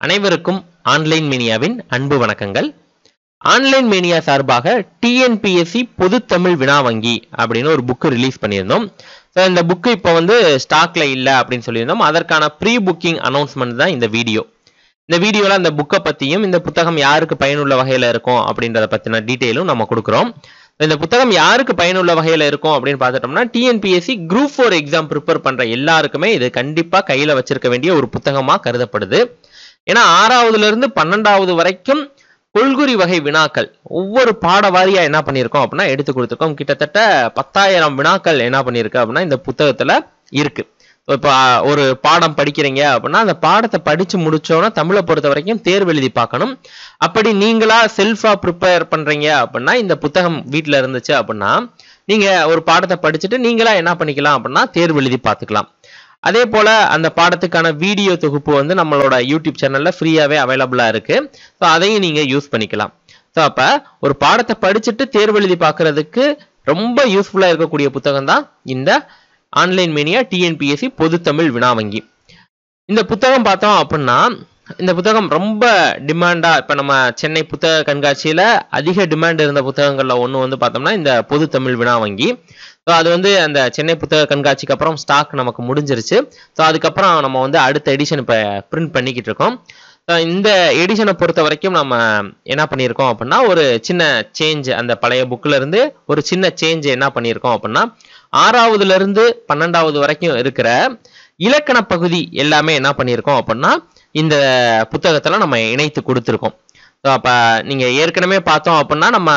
அனைவருக்கும் ஆன்லைன் மீனியாவின் அன்பு வணக்கங்கள் ஆன்லைன் மீனியா சார்பாக டிஎன்பிஎஸ்சி பொதுத்தமிழ் வினா வங்கி அப்படின்னு ஒரு புக்கு ரிலீஸ் பண்ணியிருந்தோம் ஸோ இந்த புக்கு இப்போ வந்து ஸ்டாக்ல இல்லை அப்படின்னு சொல்லியிருந்தோம் அதற்கான ப்ரீ புக்கிங் அனௌன்ஸ்மெண்ட் தான் இந்த வீடியோ இந்த வீடியோவில் அந்த புக்கை பற்றியும் இந்த புத்தகம் யாருக்கு பயனுள்ள வகையில் இருக்கும் அப்படின்றத பற்றின டீட்டெயிலும் நம்ம கொடுக்குறோம் இந்த புத்தகம் யாருக்கு பயனுள்ள வகையில் இருக்கும் அப்படின்னு பார்த்துட்டோம்னா TNPSC group four exam prepare பண்ணுற எல்லாருக்குமே இது கண்டிப்பாக கையில் வச்சிருக்க வேண்டிய ஒரு புத்தகமாக கருதப்படுது ஏன்னா ஆறாவதுல இருந்து பன்னெண்டாவது வரைக்கும் கொள்குறி வகை வினாக்கள் ஒவ்வொரு பாட வாரியா என்ன பண்ணியிருக்கோம் அப்படின்னா எடுத்து கொடுத்துருக்கோம் கிட்டத்தட்ட பத்தாயிரம் வினாக்கள் என்ன பண்ணியிருக்கு அப்படின்னா இந்த புத்தகத்துல இருக்கு இப்போ ஒரு பாடம் படிக்கிறீங்க அப்படின்னா அந்த பாடத்தை படிச்சு முடிச்சோன்னா தமிழை பொறுத்த வரைக்கும் தேர்வு எழுதி பார்க்கணும் அப்படி நீங்களா செல்ஃபா ப்ரிப்பேர் பண்றீங்க அப்படின்னா இந்த புத்தகம் வீட்டில் இருந்துச்சு அப்படின்னா நீங்க ஒரு பாடத்தை படிச்சுட்டு நீங்களா என்ன பண்ணிக்கலாம் அப்படின்னா தேர்வு எழுதி பார்த்துக்கலாம் அதே போல அந்த பாடத்துக்கான வீடியோ தொகுப்பு வந்து நம்மளோட யூடியூப் சேனல்ல ஃப்ரீயாவே அவைலபிளா இருக்கு ஸோ அதையும் நீங்க யூஸ் பண்ணிக்கலாம் ஸோ அப்ப ஒரு பாடத்தை படிச்சுட்டு தேர்வு எழுதி பார்க்கறதுக்கு ரொம்ப யூஸ்ஃபுல்லா இருக்கக்கூடிய புத்தகம் தான் இந்த ஆன்லைன் மீனியா டிஎன்பிஎஸ்சி பொதுத்தமிழ் வினாவங்கி இந்த புத்தகம் பார்த்தோம் அப்படின்னா இந்த புத்தகம் ரொம்ப டிமாண்டா இப்ப நம்ம சென்னை புத்தக கண்காட்சியில அதிக டிமாண்ட் இருந்த புத்தகங்கள்ல ஒன்று வந்து பார்த்தோம்னா இந்த பொதுத்தமிழ் வினாவங்கி ஸோ அது வந்து அந்த சென்னை புத்தக கண்காட்சிக்கு அப்புறம் ஸ்டாக் நமக்கு முடிஞ்சிருச்சு ஸோ அதுக்கப்புறம் நம்ம வந்து அடுத்த எடிஷன் இப்போ பிரிண்ட் பண்ணிக்கிட்டு இருக்கோம் இந்த எடிஷனை பொறுத்த வரைக்கும் நம்ம என்ன பண்ணியிருக்கோம் அப்படின்னா ஒரு சின்ன சேஞ்ச் அந்த பழைய புக்கில் இருந்து ஒரு சின்ன சேஞ்ச் என்ன பண்ணியிருக்கோம் அப்படின்னா ஆறாவதுல இருந்து பன்னெண்டாவது வரைக்கும் இருக்கிற இலக்கண பகுதி எல்லாமே என்ன பண்ணியிருக்கோம் அப்படின்னா இந்த புத்தகத்தில் நம்ம இணைத்து கொடுத்துருக்கோம் ஸோ அப்போ நீங்கள் ஏற்கனவே பார்த்தோம் அப்படின்னா நம்ம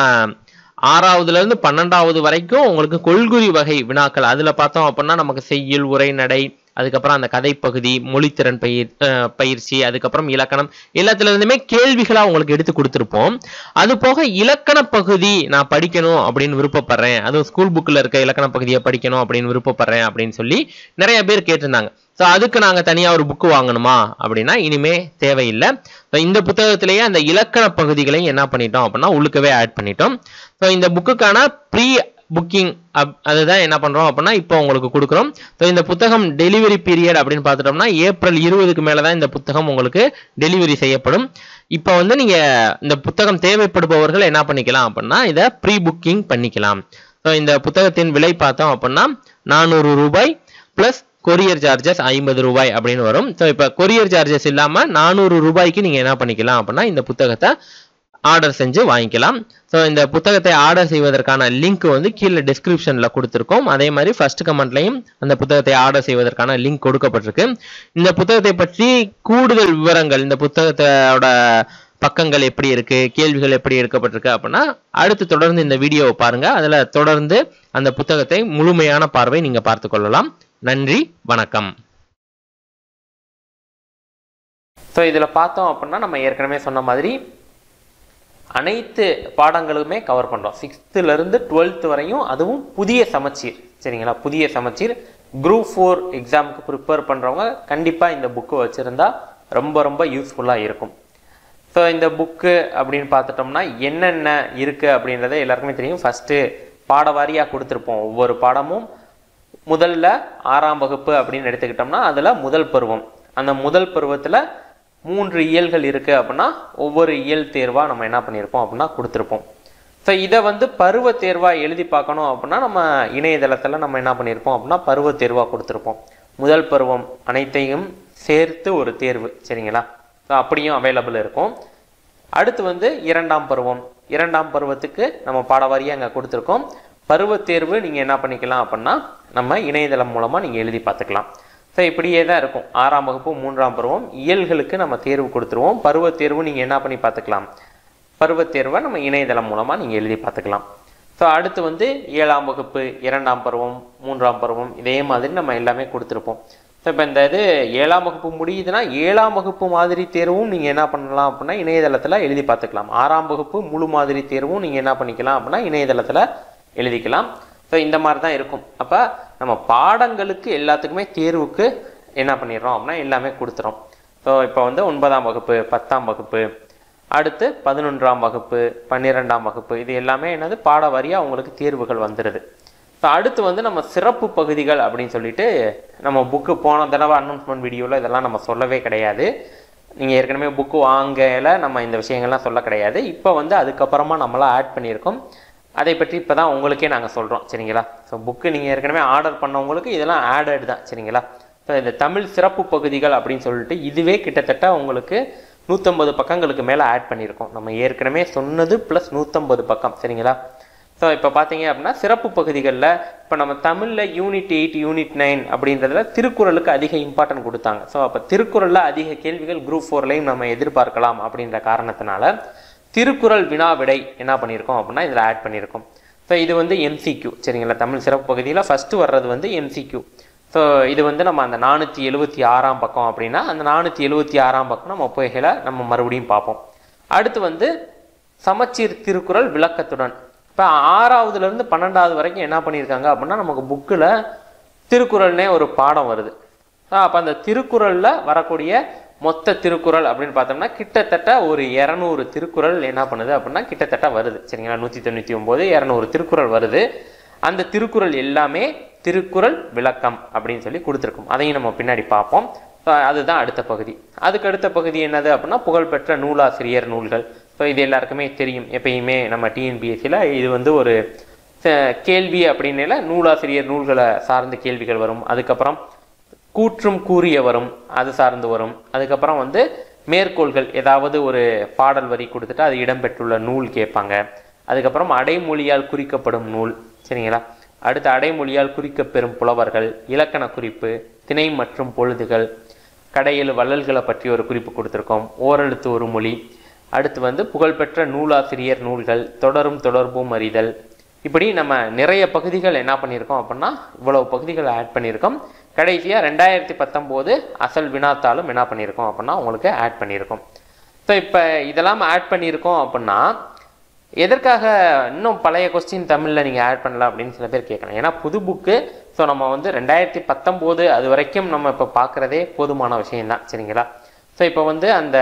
ஆறாவதுல இருந்து பன்னெண்டாவது வரைக்கும் உங்களுக்கு கொள்குறி வகை வினாக்கள் அதுல பார்த்தோம் அப்படின்னா நமக்கு செய்யுள் உரைநடை அதுக்கப்புறம் அந்த கதைப்பகுதி மொழித்திறன் பயிர் பயிற்சி அதுக்கப்புறம் இலக்கணம் எல்லாத்துல இருந்துமே கேள்விகளா உங்களுக்கு எடுத்து கொடுத்துருப்போம் அது போக இலக்கண பகுதி நான் படிக்கணும் அப்படின்னு விருப்பப்படுறேன் அதுவும் ஸ்கூல் புக்ல இருக்க இலக்கண பகுதியை படிக்கணும் அப்படின்னு விருப்பப்படுறேன் அப்படின்னு சொல்லி நிறைய பேர் கேட்டிருந்தாங்க ஸோ அதுக்கு நாங்கள் தனியாக ஒரு புக்கு வாங்கணுமா அப்படின்னா இனிமே தேவையில்லை ஸோ இந்த புத்தகத்திலேயே அந்த இலக்கண பகுதிகளையும் என்ன பண்ணிட்டோம் அப்படின்னா உள்ளுக்கவே ஆட் பண்ணிட்டோம் ஸோ இந்த புக்குக்கான ப்ரீ புக்கிங் அப் அதுதான் என்ன பண்ணுறோம் அப்படின்னா இப்போ உங்களுக்கு கொடுக்குறோம் ஸோ இந்த புத்தகம் டெலிவரி பீரியட் அப்படின்னு பார்த்துட்டோம்னா ஏப்ரல் இருபதுக்கு மேலே தான் இந்த புத்தகம் உங்களுக்கு டெலிவரி செய்யப்படும் இப்போ வந்து நீங்கள் இந்த புத்தகம் தேவைப்படுபவர்கள் என்ன பண்ணிக்கலாம் அப்படின்னா இதை ப்ரீ புக்கிங் பண்ணிக்கலாம் ஸோ இந்த புத்தகத்தின் விலை பார்த்தோம் அப்படின்னா நானூறு ரூபாய் ப்ளஸ் கொரியர் சார்ஜஸ் ஐம்பது ரூபாய் அப்படின்னு வரும் ஸோ இப்போ கொரியர் சார்ஜஸ் இல்லாமல் நானூறு ரூபாய்க்கு நீங்கள் என்ன பண்ணிக்கலாம் அப்படின்னா இந்த புத்தகத்தை ஆர்டர் செஞ்சு வாங்கிக்கலாம் ஸோ இந்த புத்தகத்தை ஆர்டர் செய்வதற்கான லிங்க் வந்து கீழே டிஸ்கிரிப்ஷனில் கொடுத்துருக்கோம் அதே மாதிரி ஃபர்ஸ்ட் கமெண்ட்லையும் அந்த புத்தகத்தை ஆர்டர் செய்வதற்கான லிங்க் கொடுக்கப்பட்டிருக்கு இந்த புத்தகத்தை பற்றி கூடுதல் விவரங்கள் இந்த புத்தகத்தோட பக்கங்கள் எப்படி இருக்கு கேள்விகள் எப்படி எடுக்கப்பட்டிருக்கு அப்படின்னா அடுத்து தொடர்ந்து இந்த வீடியோவை பாருங்க அதில் தொடர்ந்து அந்த புத்தகத்தை முழுமையான பார்வை நீங்க பார்த்து கொள்ளலாம் நன்றி வணக்கம் ஸோ இதில் பார்த்தோம் அப்படின்னா நம்ம ஏற்கனவே சொன்ன மாதிரி அனைத்து பாடங்களுமே கவர் பண்ணுறோம் சிக்ஸ்த்துலேருந்து டுவெல்த் வரையும் அதுவும் புதிய சமச்சீர் சரிங்களா புதிய சமச்சீர் குரூப் ஃபோர் எக்ஸாமுக்கு ப்ரிப்பேர் பண்ணுறவங்க கண்டிப்பாக இந்த புக்கு வச்சுருந்தா ரொம்ப ரொம்ப யூஸ்ஃபுல்லாக இருக்கும் ஸோ இந்த புக்கு அப்படின்னு பார்த்துட்டோம்னா என்னென்ன இருக்குது அப்படின்றத எல்லாருக்குமே தெரியும் ஃபஸ்ட்டு பாடவாரியாக கொடுத்துருப்போம் ஒவ்வொரு பாடமும் முதல்ல ஆறாம் வகுப்பு அப்படின்னு எடுத்துக்கிட்டோம்னா அதில் முதல் பருவம் அந்த முதல் பருவத்தில் மூன்று இயல்கள் இருக்குது அப்படின்னா ஒவ்வொரு இயல் தேர்வாக நம்ம என்ன பண்ணியிருப்போம் அப்படின்னா கொடுத்துருப்போம் ஸோ இதை வந்து பருவ தேர்வாக எழுதி பார்க்கணும் அப்படின்னா நம்ம இணையதளத்தில் நம்ம என்ன பண்ணியிருப்போம் அப்படின்னா பருவ தேர்வாக கொடுத்துருப்போம் முதல் பருவம் அனைத்தையும் சேர்த்து ஒரு தேர்வு சரிங்களா ஸோ அப்படியும் அவைலபிள் இருக்கும் அடுத்து வந்து இரண்டாம் பருவம் இரண்டாம் பருவத்துக்கு நம்ம பாடவாரியாக அங்கே கொடுத்துருக்கோம் பருவ தேர்வு நீங்கள் என்ன பண்ணிக்கலாம் அப்படின்னா நம்ம இணையதளம் மூலமாக நீங்கள் எழுதி பார்த்துக்கலாம் ஸோ இப்படியே தான் இருக்கும் ஆறாம் வகுப்பு மூன்றாம் பருவம் இயல்களுக்கு நம்ம தேர்வு கொடுத்துருவோம் பருவ தேர்வு நீங்கள் என்ன பண்ணி பார்த்துக்கலாம் பருவ தேர்வை நம்ம இணையதளம் மூலமாக நீங்கள் எழுதி பார்த்துக்கலாம் ஸோ அடுத்து வந்து ஏழாம் வகுப்பு இரண்டாம் பருவம் மூன்றாம் பருவம் இதே மாதிரி நம்ம எல்லாமே கொடுத்துருப்போம் ஸோ இப்போ இந்த இது ஏழாம் வகுப்பு முடியுதுன்னா ஏழாம் வகுப்பு மாதிரி தேர்வும் நீங்கள் என்ன பண்ணலாம் அப்படின்னா இணையதளத்தில் எழுதி பார்த்துக்கலாம் ஆறாம் வகுப்பு முழு மாதிரி தேர்வும் நீங்கள் என்ன பண்ணிக்கலாம் அப்படின்னா இணையதளத்தில் எழுதிக்கலாம் ஸோ இந்த மாதிரி தான் இருக்கும் அப்போ நம்ம பாடங்களுக்கு எல்லாத்துக்குமே தேர்வுக்கு என்ன பண்ணிடுறோம் அப்படின்னா எல்லாமே கொடுத்துறோம் ஸோ இப்போ வந்து ஒன்பதாம் வகுப்பு பத்தாம் வகுப்பு அடுத்து பதினொன்றாம் வகுப்பு பன்னிரெண்டாம் வகுப்பு இது எல்லாமே என்னது பாட வாரியாக உங்களுக்கு தேர்வுகள் வந்துடுது ஸோ அடுத்து வந்து நம்ம சிறப்பு பகுதிகள் அப்படின்னு சொல்லிட்டு நம்ம புக்கு போன தடவை அனௌன்ஸ்மெண்ட் வீடியோவில் இதெல்லாம் நம்ம சொல்லவே கிடையாது நீங்கள் ஏற்கனவே புக்கு வாங்கல நம்ம இந்த விஷயங்கள்லாம் சொல்ல கிடையாது இப்போ வந்து அதுக்கப்புறமா நம்மளாம் ஆட் பண்ணியிருக்கோம் அதை பற்றி இப்போ தான் உங்களுக்கே நாங்கள் சொல்கிறோம் சரிங்களா ஸோ புக்கு நீங்கள் ஏற்கனவே ஆர்டர் பண்ணவங்களுக்கு இதெல்லாம் ஆடட் தான் சரிங்களா ஸோ இந்த தமிழ் சிறப்பு பகுதிகள் அப்படின்னு சொல்லிட்டு இதுவே கிட்டத்தட்ட உங்களுக்கு நூற்றம்பது பக்கங்களுக்கு மேலே ஆட் பண்ணியிருக்கோம் நம்ம ஏற்கனவே சொன்னது ப்ளஸ் நூற்றம்பது பக்கம் சரிங்களா ஸோ இப்போ பார்த்தீங்க அப்படின்னா சிறப்பு பகுதிகளில் இப்போ நம்ம தமிழில் யூனிட் எயிட் யூனிட் நைன் அப்படின்றதுல திருக்குறளுக்கு அதிக இம்பார்ட்டன்ட் கொடுத்தாங்க ஸோ அப்போ திருக்குறளில் அதிக கேள்விகள் குரூப் ஃபோர்லையும் நம்ம எதிர்பார்க்கலாம் அப்படின்ற காரணத்தினால திருக்குறள் வினா விடை என்ன பண்ணியிருக்கோம் அப்படின்னா இதில் ஆட் பண்ணியிருக்கோம் ஸோ இது வந்து எம்சிக்யூ சரிங்களா தமிழ் சிறப்பு பகுதியில் ஃபஸ்ட்டு வர்றது வந்து எம்சிக்யூ ஸோ இது வந்து நம்ம அந்த நானூற்றி எழுபத்தி ஆறாம் பக்கம் அப்படின்னா அந்த நானூற்றி எழுபத்தி ஆறாம் பக்கம் நம்ம போய்களை நம்ம மறுபடியும் பார்ப்போம் அடுத்து வந்து சமச்சீர் திருக்குறள் விளக்கத்துடன் இப்போ ஆறாவதுலேருந்து பன்னெண்டாவது வரைக்கும் என்ன பண்ணியிருக்காங்க அப்படின்னா நமக்கு புக்கில் திருக்குறள்னே ஒரு பாடம் வருது அப்போ அந்த திருக்குறளில் வரக்கூடிய மொத்த திருக்குறள் அப்படின்னு பார்த்தோம்னா கிட்டத்தட்ட ஒரு இரநூறு திருக்குறள் என்ன பண்ணுது அப்படின்னா கிட்டத்தட்ட வருது சரிங்களா நூற்றி தொண்ணூற்றி ஒம்பது இரநூறு திருக்குறள் வருது அந்த திருக்குறள் எல்லாமே திருக்குறள் விளக்கம் அப்படின்னு சொல்லி கொடுத்துருக்கோம் அதையும் நம்ம பின்னாடி பார்ப்போம் ஸோ அதுதான் அடுத்த பகுதி அதுக்கு அடுத்த பகுதி என்னது அப்படின்னா புகழ்பெற்ற நூலாசிரியர் நூல்கள் ஸோ இது எல்லாருக்குமே தெரியும் எப்பயுமே நம்ம டிஎன்பிஎஸ்சியில் இது வந்து ஒரு அஹ், கேள்வி அப்படின்னால நூலாசிரியர் நூல்களை சார்ந்த கேள்விகள் வரும் அதுக்கப்புறம் கூற்றும் கூறிய வரும் அது சார்ந்து வரும் அதுக்கப்புறம் வந்து மேற்கோள்கள் ஏதாவது ஒரு பாடல் வரி கொடுத்துட்டு அது இடம்பெற்றுள்ள நூல் கேட்பாங்க அதுக்கப்புறம் அடைமொழியால் குறிக்கப்படும் நூல் சரிங்களா அடுத்து அடைமொழியால் குறிக்கப்பெறும் புலவர்கள் இலக்கண குறிப்பு திணை மற்றும் பொழுதுகள் கடையில் வள்ளல்களை பற்றி ஒரு குறிப்பு கொடுத்துருக்கோம் ஓரெழுத்து ஒரு மொழி அடுத்து வந்து புகழ்பெற்ற நூலாசிரியர் நூல்கள் தொடரும் தொடர்பும் அறிதல் இப்படி நம்ம நிறைய பகுதிகள் என்ன பண்ணியிருக்கோம் அப்படின்னா இவ்வளவு பகுதிகள் ஆட் பண்ணியிருக்கோம் கடைசியாக ரெண்டாயிரத்தி பத்தொம்போது அசல் வினாத்தாலும் என்ன பண்ணியிருக்கோம் அப்படின்னா உங்களுக்கு ஆட் பண்ணியிருக்கோம் ஸோ இப்போ இதெல்லாம் ஆட் பண்ணியிருக்கோம் அப்படின்னா எதற்காக இன்னும் பழைய கொஸ்டின் தமிழில் நீங்கள் ஆட் பண்ணல அப்படின்னு சில பேர் கேட்கலாம் ஏன்னா புது புக்கு ஸோ நம்ம வந்து ரெண்டாயிரத்தி பத்தொம்போது அது வரைக்கும் நம்ம இப்போ பார்க்குறதே போதுமான விஷயம்தான் சரிங்களா ஸோ இப்போ வந்து அந்த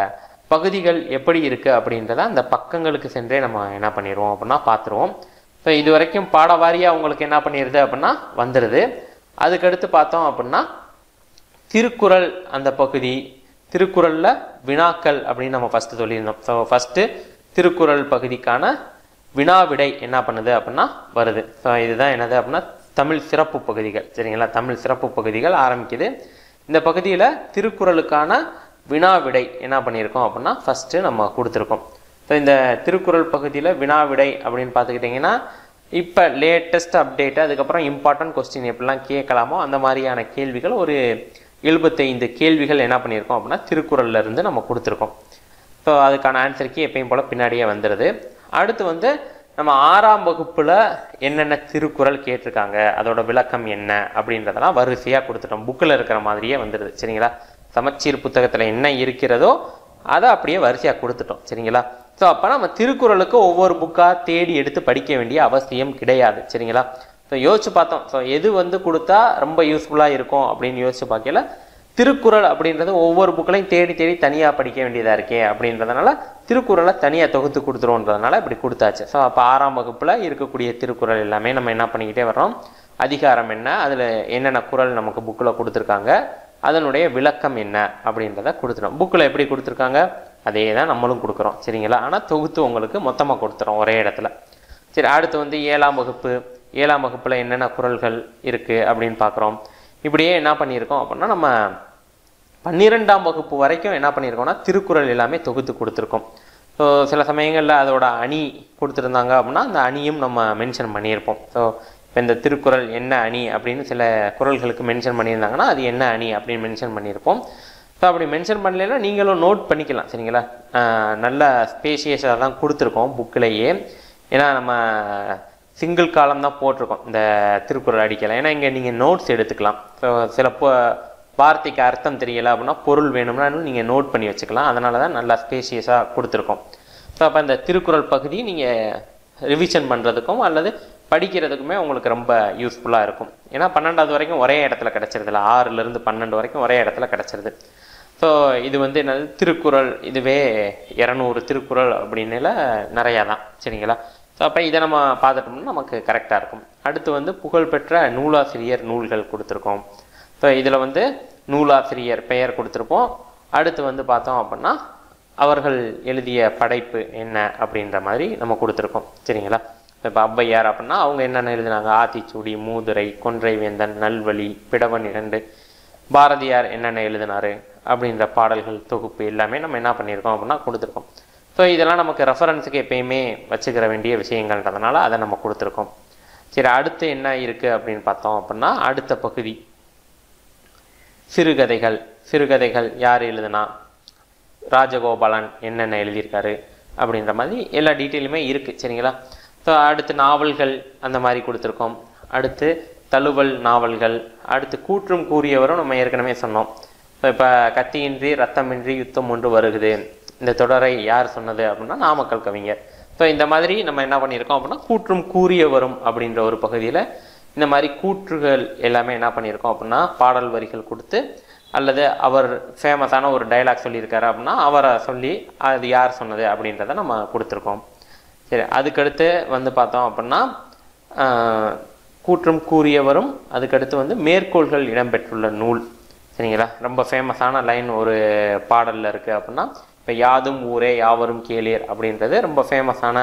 பகுதிகள் எப்படி இருக்குது அப்படின்றத அந்த பக்கங்களுக்கு சென்றே நம்ம என்ன பண்ணிடுவோம் அப்படின்னா பார்த்துருவோம் ஸோ இது வரைக்கும் பாடவாரியாக உங்களுக்கு என்ன பண்ணிடுது அப்படின்னா வந்துடுது அதுக்கடுத்து பார்த்தோம் அப்படின்னா திருக்குறள் அந்த பகுதி திருக்குறளில் வினாக்கள் அப்படின்னு நம்ம ஃபஸ்ட்டு சொல்லியிருந்தோம் ஸோ ஃபஸ்ட்டு திருக்குறள் பகுதிக்கான வினா விடை என்ன பண்ணுது அப்படின்னா வருது ஸோ இதுதான் என்னது அப்படின்னா தமிழ் சிறப்பு பகுதிகள் சரிங்களா தமிழ் சிறப்பு பகுதிகள் ஆரம்பிக்குது இந்த பகுதியில் திருக்குறளுக்கான வினா விடை என்ன பண்ணியிருக்கோம் அப்படின்னா ஃபஸ்ட்டு நம்ம கொடுத்துருக்கோம் ஸோ இந்த திருக்குறள் பகுதியில் வினா விடை அப்படின்னு பார்த்துக்கிட்டிங்கன்னா இப்போ லேட்டஸ்ட் அப்டேட் அதுக்கப்புறம் இம்பார்ட்டன்ட் கொஸ்டின் எப்படிலாம் கேட்கலாமோ அந்த மாதிரியான கேள்விகள் ஒரு எழுபத்தைந்து கேள்விகள் என்ன பண்ணியிருக்கோம் அப்படின்னா திருக்குறள்ல இருந்து நம்ம கொடுத்துருக்கோம் ஸோ அதுக்கான ஆன்சருக்கு எப்பயும் போல் பின்னாடியே வந்துடுது அடுத்து வந்து நம்ம ஆறாம் வகுப்பில் என்னென்ன திருக்குறள் கேட்டிருக்காங்க அதோட விளக்கம் என்ன அப்படின்றதெல்லாம் வரிசையாக கொடுத்துட்டோம் புக்கில் இருக்கிற மாதிரியே வந்துடுது சரிங்களா சமச்சீர் புத்தகத்தில் என்ன இருக்கிறதோ அதை அப்படியே வரிசையாக கொடுத்துட்டோம் சரிங்களா ஸோ அப்போ நம்ம திருக்குறளுக்கு ஒவ்வொரு புக்காக தேடி எடுத்து படிக்க வேண்டிய அவசியம் கிடையாது சரிங்களா ஸோ யோசிச்சு பார்த்தோம் ஸோ எது வந்து கொடுத்தா ரொம்ப யூஸ்ஃபுல்லாக இருக்கும் அப்படின்னு யோசிச்சு பார்க்கல திருக்குறள் அப்படின்றது ஒவ்வொரு புக்களையும் தேடி தேடி தனியாக படிக்க வேண்டியதாக இருக்கே அப்படின்றதுனால திருக்குறளை தனியாக தொகுத்து கொடுத்துருவோன்றதுனால இப்படி கொடுத்தாச்சு ஸோ அப்போ ஆறாம் வகுப்பில் இருக்கக்கூடிய திருக்குறள் எல்லாமே நம்ம என்ன பண்ணிக்கிட்டே வர்றோம் அதிகாரம் என்ன அதில் என்னென்ன குறள் நமக்கு புக்கில் கொடுத்துருக்காங்க அதனுடைய விளக்கம் என்ன அப்படின்றத கொடுத்துட்டோம் புக்கில் எப்படி கொடுத்துருக்காங்க அதே தான் நம்மளும் கொடுக்குறோம் சரிங்களா ஆனால் தொகுத்து உங்களுக்கு மொத்தமாக கொடுத்துறோம் ஒரே இடத்துல சரி அடுத்து வந்து ஏழாம் வகுப்பு ஏழாம் வகுப்பில் என்னென்ன குறள்கள் இருக்குது அப்படின்னு பார்க்குறோம் இப்படியே என்ன பண்ணியிருக்கோம் அப்படின்னா நம்ம பன்னிரெண்டாம் வகுப்பு வரைக்கும் என்ன பண்ணியிருக்கோம்னா திருக்குறள் எல்லாமே தொகுத்து கொடுத்துருக்கோம் ஸோ சில சமயங்களில் அதோட அணி கொடுத்துருந்தாங்க அப்படின்னா அந்த அணியும் நம்ம மென்ஷன் பண்ணியிருப்போம் ஸோ இப்போ இந்த திருக்குறள் என்ன அணி அப்படின்னு சில குறள்களுக்கு மென்ஷன் பண்ணியிருந்தாங்கன்னா அது என்ன அணி அப்படின்னு மென்ஷன் பண்ணியிருப்போம் ஸோ அப்படி மென்ஷன் பண்ணலைன்னா நீங்களும் நோட் பண்ணிக்கலாம் சரிங்களா ஆஹ் நல்ல ஸ்பேஷியஸாக தான் கொடுத்துருக்கோம் புக்கிலேயே ஏன்னா நம்ம சிங்கிள் காலம் தான் போட்டிருக்கோம் இந்த திருக்குறள் அடிக்கலாம் ஏன்னா இங்கே நீங்கள் நோட்ஸ் எடுத்துக்கலாம் ஸோ சில பொ வார்த்தைக்கு அர்த்தம் தெரியல அப்படின்னா பொருள் வேணும்னா நீங்கள் நோட் பண்ணி வச்சுக்கலாம் அதனால தான் நல்லா ஸ்பேஷியஸாக கொடுத்துருக்கோம் ஸோ அப்போ அந்த திருக்குறள் பகுதி நீங்கள் ரிவிஷன் பண்ணுறதுக்கும் அல்லது படிக்கிறதுக்குமே உங்களுக்கு ரொம்ப யூஸ்ஃபுல்லாக இருக்கும் ஏன்னா பன்னெண்டாவது வரைக்கும் ஒரே இடத்துல கிடச்சிருதுல ஆறுலேருந்து பன்னெண்டு வரைக்கும் ஒரே இடத்துல கிடச்சிருது ஸோ இது வந்து என்னது திருக்குறள் இதுவே இரநூறு திருக்குறள் அப்படின்னால நிறையா தான் சரிங்களா ஸோ அப்போ இதை நம்ம பார்த்துட்டோம்னா நமக்கு கரெக்டாக இருக்கும் அடுத்து வந்து புகழ்பெற்ற நூலாசிரியர் நூல்கள் கொடுத்துருக்கோம் ஸோ இதில் வந்து நூலாசிரியர் பெயர் கொடுத்துருப்போம் அடுத்து வந்து பார்த்தோம் அப்படின்னா அவர்கள் எழுதிய படைப்பு என்ன அப்படின்ற மாதிரி நம்ம கொடுத்துருக்கோம் சரிங்களா இப்போ ஔவையார் அப்படின்னா அவங்க என்னென்ன எழுதினாங்க ஆத்திச்சூடி மூதுரை கொன்றை வேந்தன் நல்வழி பிடவன் இரண்டு பாரதியார் என்னென்ன எழுதினாரு அப்படின்ற பாடல்கள் தொகுப்பு எல்லாமே நம்ம என்ன பண்ணியிருக்கோம் அப்படின்னா கொடுத்துருக்கோம் ஸோ இதெல்லாம் நமக்கு ரெஃபரன்ஸுக்கு எப்பயுமே வச்சுக்கிற வேண்டிய விஷயங்கள்ன்றதுனால அதை நம்ம கொடுத்துருக்கோம் சரி அடுத்து என்ன இருக்குது அப்படின்னு பார்த்தோம் அப்படின்னா அடுத்த பகுதி சிறுகதைகள் சிறுகதைகள் யார் எழுதுனா ராஜகோபாலன் என்னென்ன எழுதியிருக்காரு அப்படின்ற மாதிரி எல்லா டீட்டெயிலுமே இருக்குது சரிங்களா ஸோ அடுத்து நாவல்கள் அந்த மாதிரி கொடுத்துருக்கோம் அடுத்து தழுவல் நாவல்கள் அடுத்து கூற்றும் கூறியவரும் நம்ம ஏற்கனவே சொன்னோம் ஸோ இப்போ கத்தியின்றி ரத்தமின்றி யுத்தம் ஒன்று வருகுது இந்த தொடரை யார் சொன்னது அப்படின்னா நாமக்கல் கவிஞர் ஸோ இந்த மாதிரி நம்ம என்ன பண்ணியிருக்கோம் அப்படின்னா கூற்றும் கூறியவரும் அப்படின்ற ஒரு பகுதியில் இந்த மாதிரி கூற்றுகள் எல்லாமே என்ன பண்ணியிருக்கோம் அப்படின்னா பாடல் வரிகள் கொடுத்து அல்லது அவர் ஃபேமஸான ஒரு டைலாக் சொல்லியிருக்காரு அப்படின்னா அவரை சொல்லி அது யார் சொன்னது அப்படின்றத நம்ம கொடுத்துருக்கோம் சரி அதுக்கடுத்து வந்து பார்த்தோம் அப்படின்னா ஆஹ், கூற்றும் கூறியவரும் அதுக்கடுத்து வந்து மேற்கோள்கள் இடம்பெற்றுள்ள நூல் சரிங்களா ரொம்ப ஃபேமஸான லைன் ஒரு பாடலில் இருக்குது அப்படின்னா இப்போ யாதும் ஊரே யாவரும் கேளீர் அப்படின்றது ரொம்ப ஃபேமஸான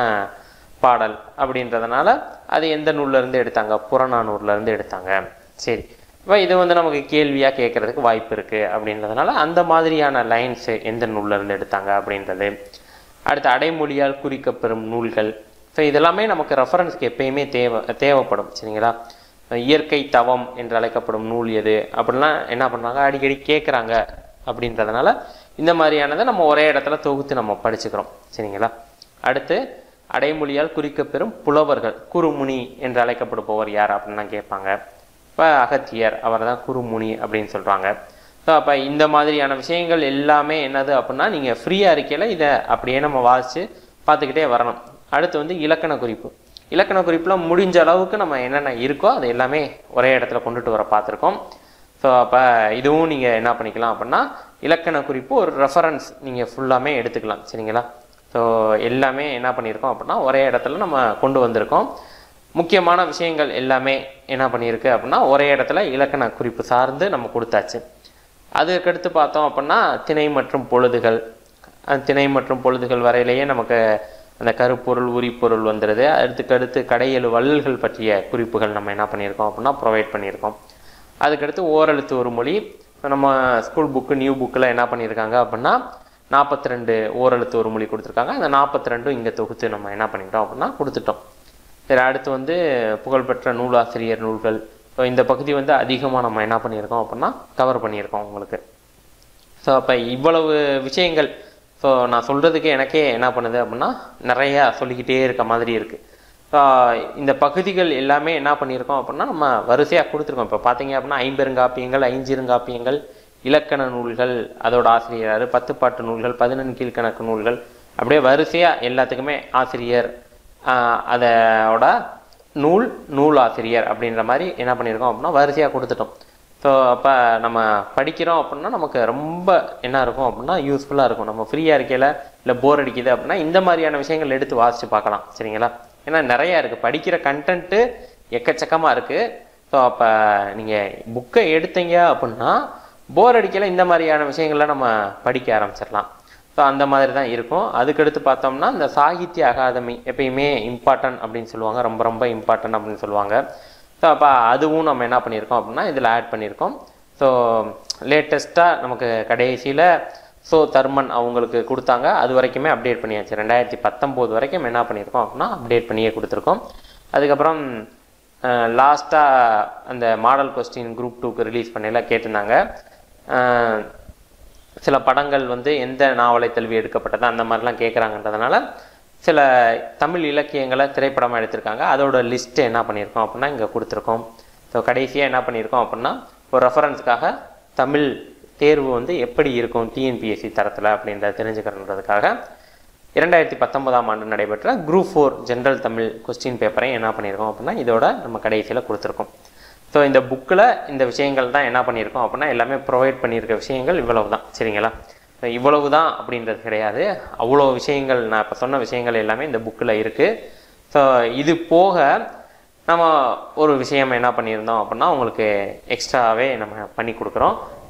பாடல் அப்படின்றதுனால அது எந்த நூல்ல இருந்து எடுத்தாங்க புறநானூர்ல இருந்து எடுத்தாங்க சரி இப்போ இது வந்து நமக்கு கேள்வியாக கேட்கறதுக்கு வாய்ப்பு இருக்குது அப்படின்றதுனால அந்த மாதிரியான லைன்ஸு எந்த நூல்ல இருந்து எடுத்தாங்க அப்படின்றது அடுத்து அடைமொழியால் குறிக்கப்பெறும் நூல்கள் ஸோ இதெல்லாமே நமக்கு ரெஃபரன்ஸ்க்கு எப்பயுமே தேவை தேவைப்படும் சரிங்களா இயற்கை தவம் என்று அழைக்கப்படும் நூல் எது அப்படிலாம் என்ன பண்ணுறாங்க அடிக்கடி கேட்குறாங்க அப்படின்றதுனால இந்த மாதிரியானதை நம்ம ஒரே இடத்துல தொகுத்து நம்ம படிச்சுக்கிறோம் சரிங்களா அடுத்து அடைமொழியால் குறிக்கப்பெறும் புலவர்கள் குருமுனி என்று அழைக்கப்படுபவர் யார் அப்படின்லாம் கேட்பாங்க இப்போ அகத்தியர் அவர் தான் குருமுனி அப்படின்னு சொல்கிறாங்க ஸோ அப்போ இந்த மாதிரியான விஷயங்கள் எல்லாமே என்னது அப்படின்னா நீங்கள் ஃப்ரீயாக இருக்கையில் இதை அப்படியே நம்ம வாசித்து பார்த்துக்கிட்டே வரணும் அடுத்து வந்து இலக்கண குறிப்பு இலக்கண குறிப்பில் முடிஞ்ச அளவுக்கு நம்ம என்னென்ன இருக்கோ அது எல்லாமே ஒரே இடத்துல கொண்டுட்டு வர பார்த்துருக்கோம் ஸோ அப்போ இதுவும் நீங்கள் என்ன பண்ணிக்கலாம் அப்படின்னா இலக்கண குறிப்பு ஒரு ரெஃபரன்ஸ் நீங்கள் ஃபுல்லாமே எடுத்துக்கலாம் சரிங்களா ஸோ எல்லாமே என்ன பண்ணியிருக்கோம் அப்படின்னா ஒரே இடத்துல நம்ம கொண்டு வந்திருக்கோம் முக்கியமான விஷயங்கள் எல்லாமே என்ன பண்ணியிருக்கு அப்படின்னா ஒரே இடத்துல இலக்கண குறிப்பு சார்ந்து நம்ம கொடுத்தாச்சு அதுக்கடுத்து பார்த்தோம் அப்படின்னா திணை மற்றும் பொழுதுகள் அந்த திணை மற்றும் பொழுதுகள் வரையிலேயே நமக்கு அந்த கருப்பொருள் உரிப்பொருள் வந்துடுது அடுத்துக்கடுத்து கடையெழு வள்ளல்கள் பற்றிய குறிப்புகள் நம்ம என்ன பண்ணியிருக்கோம் அப்படின்னா ப்ரொவைட் பண்ணியிருக்கோம் அதுக்கடுத்து ஓரெழுத்து ஒரு மொழி இப்ப நம்ம ஸ்கூல் புக்கு நியூ புக்கில் என்ன பண்ணியிருக்காங்க அப்படின்னா நாற்பத்தி ரெண்டு ஓரெழுத்து ஒரு மொழி கொடுத்துருக்காங்க அந்த நாற்பத்தி ரெண்டும் இங்கே தொகுத்து நம்ம என்ன பண்ணிட்டோம் அப்படின்னா கொடுத்துட்டோம் சரி அடுத்து வந்து புகழ்பெற்ற நூலாசிரியர் நூல்கள் ஸோ இந்த பகுதி வந்து அதிகமாக நம்ம என்ன பண்ணியிருக்கோம் அப்படின்னா கவர் பண்ணியிருக்கோம் உங்களுக்கு ஸோ அப்போ இவ்வளவு விஷயங்கள் ஸோ நான் சொல்கிறதுக்கு எனக்கே என்ன பண்ணுது அப்படின்னா நிறையா சொல்லிக்கிட்டே இருக்க மாதிரி இருக்குது ஸோ இந்த பகுதிகள் எல்லாமே என்ன பண்ணியிருக்கோம் அப்படின்னா நம்ம வரிசையாக கொடுத்துருக்கோம் இப்போ பார்த்தீங்க அப்படின்னா ஐம்பெருங்காப்பியங்கள் ஐஞ்சிருங்காப்பியங்கள் இலக்கண நூல்கள் அதோட ஆசிரியர் பத்துப்பாட்டு நூல்கள் பதினெண் கீழ்கணக்கு நூல்கள் அப்படியே வரிசையாக எல்லாத்துக்குமே ஆசிரியர் ஆஹ் அதோட நூல் நூல் ஆசிரியர் அப்படின்ற மாதிரி என்ன பண்ணியிருக்கோம் அப்படின்னா வரிசையாக கொடுத்துட்டோம் ஸோ அப்போ நம்ம படிக்கிறோம் அப்படின்னா நமக்கு ரொம்ப என்ன இருக்கும் அப்படின்னா யூஸ்ஃபுல்லாக இருக்கும் நம்ம ஃப்ரீயாக இருக்கையில் இல்லை போர் அடிக்குது அப்படின்னா இந்த மாதிரியான விஷயங்கள் எடுத்து வாசித்து பார்க்கலாம் சரிங்களா ஏன்னா நிறையா இருக்குது படிக்கிற கண்டென்ட்டு எக்கச்சக்கமாக இருக்குது ஸோ அப்போ நீங்கள் புக்கை எடுத்தீங்க அப்படின்னா போர் அடிக்கல இந்த மாதிரியான விஷயங்களை நம்ம படிக்க ஆரம்பிச்சிடலாம் ஸோ அந்த மாதிரி தான் இருக்கும் அதுக்கடுத்து பார்த்தோம்னா இந்த சாகித்ய அகாதமி எப்பயுமே இம்பார்ட்டன்ட் அப்படின்னு சொல்லுவாங்க ரொம்ப ரொம்ப இம்பார்ட்டன்ட் அப்படின்னு சொல்லுவாங்க ஸோ அப்போ அதுவும் நம்ம என்ன பண்ணியிருக்கோம் அப்படின்னா இதில் ஆட் பண்ணியிருக்கோம் ஸோ லேட்டஸ்ட்டாக நமக்கு கடைசியில் ஸோ தர்மன் அவங்களுக்கு கொடுத்தாங்க அது வரைக்குமே அப்டேட் பண்ணியாச்சு ரெண்டாயிரத்தி பத்தொம்போது வரைக்கும் என்ன பண்ணியிருக்கோம் அப்படின்னா அப்டேட் பண்ணியே கொடுத்துருக்கோம் அதுக்கப்புறம் லாஸ்ட்டாக அந்த மாடல் கொஸ்டின் குரூப் டூக்கு ரிலீஸ் பண்ணல கேட்டிருந்தாங்க அஹ், சில படங்கள் வந்து எந்த நாவலை தழுவி எடுக்கப்பட்டது அந்த மாதிரிலாம் கேட்குறாங்கன்றதுனால சில தமிழ் இலக்கியங்களை திரைப்படமாக எடுத்திருக்காங்க அதோட லிஸ்ட்டு என்ன பண்ணியிருக்கோம் அப்படின்னா இங்கே கொடுத்துருக்கோம் ஸோ கடைசியாக என்ன பண்ணியிருக்கோம் அப்படின்னா ஒரு ரெஃபரன்ஸ்க்காக தமிழ் தேர்வு வந்து எப்படி இருக்கும் டிஎன்பிஎஸ்சி தரத்தில் அப்படின்றத தெரிஞ்சுக்கிறன்றதுக்காக இரண்டாயிரத்தி பத்தொன்பதாம் ஆண்டு நடைபெற்ற group four general Tamil question பேப்பரையும் என்ன பண்ணியிருக்கோம் அப்படின்னா இதோட நம்ம கடைசியில் கொடுத்துருக்கோம் ஸோ இந்த புக்கில் இந்த விஷயங்கள் தான் என்ன பண்ணியிருக்கோம் அப்படின்னா எல்லாமே ப்ரொவைட் பண்ணியிருக்க விஷயங்கள் இவ்வளவு தான் சரிங்களா So, இவ்வளவு தான் அப்படின்றது கிடையாது அவ்வளோ விஷயங்கள் நான் இப்போ சொன்ன விஷயங்கள் எல்லாமே இந்த புக்கில் இருக்குது ஸோ இது போக நம்ம ஒரு விஷயம் என்ன பண்ணியிருந்தோம் அப்படின்னா உங்களுக்கு எக்ஸ்ட்ராவே நம்ம பண்ணி கொடுக்குறோம்